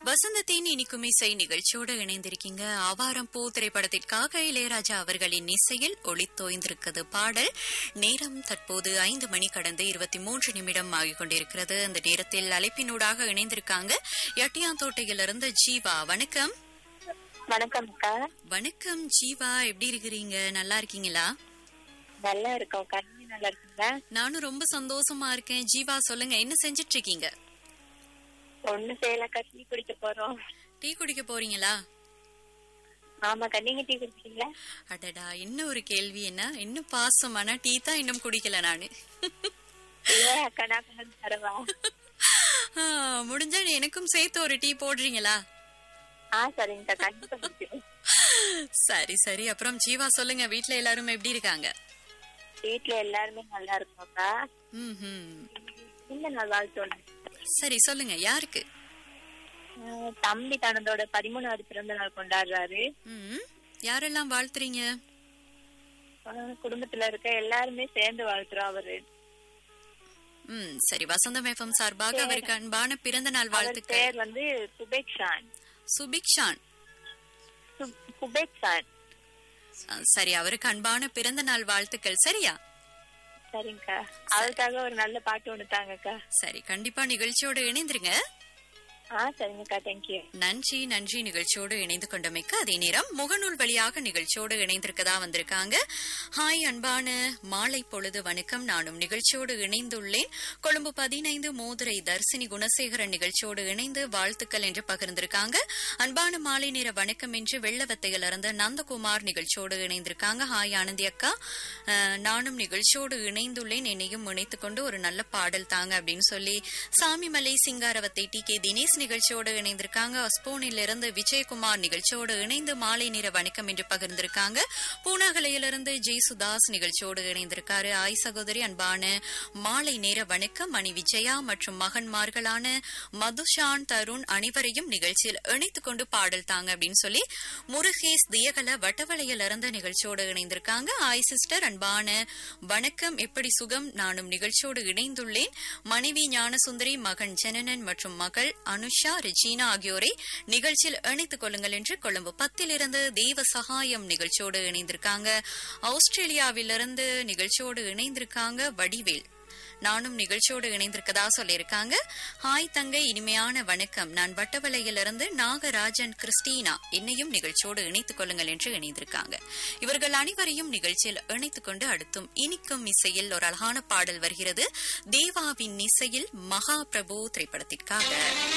வசந்தத்தின் இனிக்கும் இசை நிகழ்ச்சியோடு இணைந்திருக்கீங்க ஆவாரம் பூ திரைப்படத்திற்காக இளையராஜா அவர்களின் இசையில் ஒளித்தோய்ந்திருக்கிறது பாடல் நேரம் தற்போது ஐந்து மணி கடந்து இருபத்தி மூன்று நிமிடம் ஆகிக் கொண்டிருக்கிறது அந்த நேரத்தில் அழைப்பினூடாக இணைந்திருக்காங்க எட்டியாந்தோட்டையிலிருந்து ஜீவா வணக்கம் வணக்கம் அக்கா வணக்கம் ஜீவா எப்படி இருக்கிறீங்க நல்லா இருக்கீங்களா நல்லா இருக்கோம் அக்கா நீங்க நல்லா இருக்கீங்களா நானும் ரொம்ப சந்தோஷமா இருக்கேன் ஜீவா சொல்லுங்க என்ன செஞ்சிட்டு இருக்கீங்க ஒண்ணு செய்யலக்கா டீ குடிக்க போறோம் டீ குடிக்க போறீங்களா ஆமாக்கா நீங்க டீ குடிச்சீங்களா அடடா இன்னும் ஒரு கேள்வி என்ன இன்னும் பாசம் ஆனா டீ தான் இன்னும் குடிக்கல நானு இல்ல அக்கா நான் கொண்டு வந்து தரவா ஆ, முடிஞ்சா எனக்கும் சேர்த்து ஒரு டீ போடுறீங்களா ஆ சரிங்கக்கா கண்டிப்பா குடிக்கிறேன் சரி சரி அப்புறம் ஜீவா சொல்லுங்க வீட்ல எல்லாரும் எப்படி இருக்காங்க வீட்டுல எல்லாருமே நல்லா இருக்கோம் அக்கா ம்ஹும். இந்த நாள் வாழ்த்து சரி சொல்லுங்க யாருக்கு தம்பி தனதோட பதிமூணாவது பிறந்த நாள் கொண்டாடுறாரு ம், யாரெல்லாம் வாழ்த்துறீங்க ஆஹ் குடும்பத்துல இருக்க எல்லாருமே சேர்ந்து வாழ்த்துறோம் அவரு ம் சரி வசந்தம் எஃப்எம் சார்பாக அவருக்கு அன்பான பிறந்த நாள் அவர் வாழ்த்துக்கள் பேர் வந்து சுபேக்ஷான் சுபிக்ஷான் சு- சுபேக்ஷான் ஆ, சரி அவருக்கு அன்பான பிறந்த நாள் வாழ்த்துக்கள் சரியா சரிங்கக்கா அவருக்காக ஒரு நல்ல பாட்டு ஒண்ணு தாங்கக்கா சரி கண்டிப்பா நிகழ்ச்சியோடு இணைந்திருங்க ஆ சரிங்கக்கா தேங்க்யூ நன்றி நன்றி நிகழ்ச்சியோடு இணைந்து கொண்டமைக்கு அதே நேரம் முகநூல் வழியாக நிகழ்ச்சியோடு இணைந்திருக்கதா வந்திருக்காங்க ஹாய் அன்பான மாலை பொழுது வணக்கம் நானும் நிகழ்ச்சியோடு இணைந்துள்ளேன் கொழும்பு பதினைந்து மோதுரை தர்சினி குணசேகரன் நிகழ்ச்சியோடு இணைந்து வாழ்த்துக்கள் என்று பகிர்ந்திருக்காங்க அன்பான மாலை நேர வணக்கம் என்று வெள்ளவத்தையில் இருந்த நந்தகுமார் நிகழ்ச்சியோடு இணைந்திருக்காங்க ஹாய் ஆனந்தி அக்கா அஹ், நானும் நிகழ்ச்சியோடு இணைந்துள்ளேன் என்னையும் இணைத்துக் கொண்டு ஒரு நல்ல பாடல் தாங்க அப்படின்னு சொல்லி சாமிமலை சிங்காரவத்தை டி கே தினேஷ் நிகழ்ச்சியோடு இணைந்திருக்காங்க அஸ்போனில் இருந்து விஜயகுமார் நிகழ்ச்சியோடு இணைந்து மாலை நேர வணக்கம் என்று பகிர்ந்திருக்காங்க பூனாகலையிலிருந்து ஜெய் சுதாஸ் நிகழ்ச்சியோடு இணைந்திருக்காரு ஆய் சகோதரி அன்பான மாலை நேர வணக்கம் மணி விஜயா மற்றும் மகன்மார்களான மதுஷான் தருண் அனைவரையும் நிகழ்ச்சியில் இணைத்துக் கொண்டு பாடல் தாங்க அப்படின்னு சொல்லி முருகேஷ் தியகல வட்டவளையில் இருந்து நிகழ்ச்சியோடு இணைந்திருக்காங்க ஆய் சிஸ்டர் அன்பான வணக்கம் எப்படி சுகம் நானும் நிகழ்ச்சியோடு இணைந்துள்ளேன் மனைவி ஞானசுந்தரி மகன் ஜனனன் மற்றும் மகள் அனுஷா ரெஜீனா ஆகியோரை நிகழ்ச்சியில் இணைத்துக் கொள்ளுங்கள் என்று கொழும்பு பத்திலிருந்து தேவ சகாயம் நிகழ்ச்சியோடு இணைந்திருக்காங்க ஆஸ்திரேலியாவிலிருந்து நிகழ்ச்சியோடு இணைந்திருக்காங்க வடிவேல் நானும் நிகழ்ச்சியோடு இணைந்திருக்கதா சொல்லியிருக்காங்க ஹாய் தங்கை இனிமையான வணக்கம் நான் வட்டவலையிலிருந்து நாகராஜன் கிறிஸ்டீனா என்னையும் நிகழ்ச்சியோடு இணைத்துக் கொள்ளுங்கள் என்று இணைந்திருக்காங்க இவர்கள் அனைவரையும் நிகழ்ச்சியில் இணைத்துக் கொண்டு அடுத்தும் இனிக்கும் இசையில் ஒரு அழகான பாடல் வருகிறது தேவாவின் இசையில் மகா பிரபு திரைப்படத்திற்காக